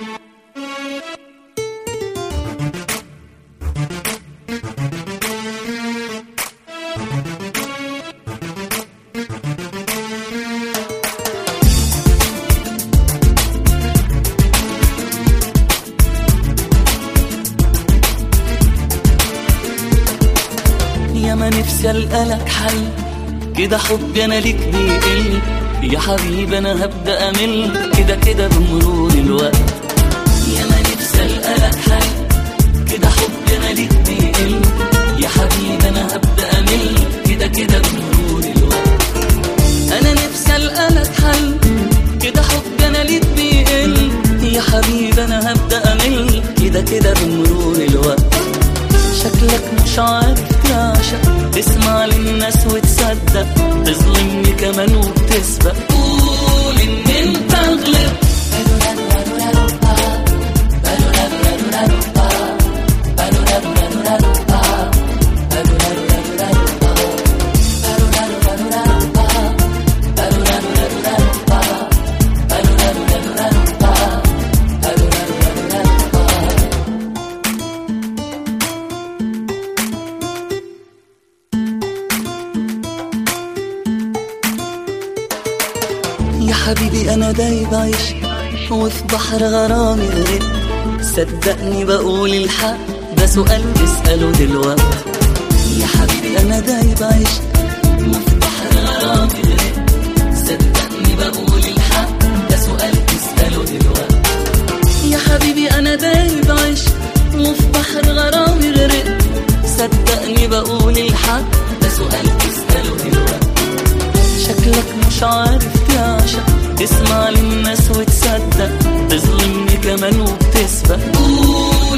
يا ما نفسي القلك حل كده حبي انا ليك بيقل يا حبيبي انا هبدا امل كده كده بمرور الوقت يا ما نفسي القلك حل كده حبي انا ليك بيقل يا حبيبي انا هبدا امل كده كده بمرور الوقت انا نفسي القلك حل كده حبي انا ليك بيقل يا حبيبي انا هبدا امل كده كده بمرور الوقت شكلك مش عارف تعشق تسمع للناس وتصدق تظلمني كمان وبتسبق قول ان انت غلط يا حبيبي انا دايب عيش وفي بحر غرامي غرقت صدقني بقول الحق ده سؤال تسأله دلوقتي يا حبيبي انا دايب عيش وفي بحر غرامي غرقت صدقني بقول الحق ده سؤال تسأله دلوقتي يا حبيبي انا دايب عيش وفي بحر غرامي غرقت صدقني بقول الحق ده سؤال تسأله دلوقتي شكلك مش عارف تعشق تسمع للناس وتصدق تظلمني كمان وبتسبق قول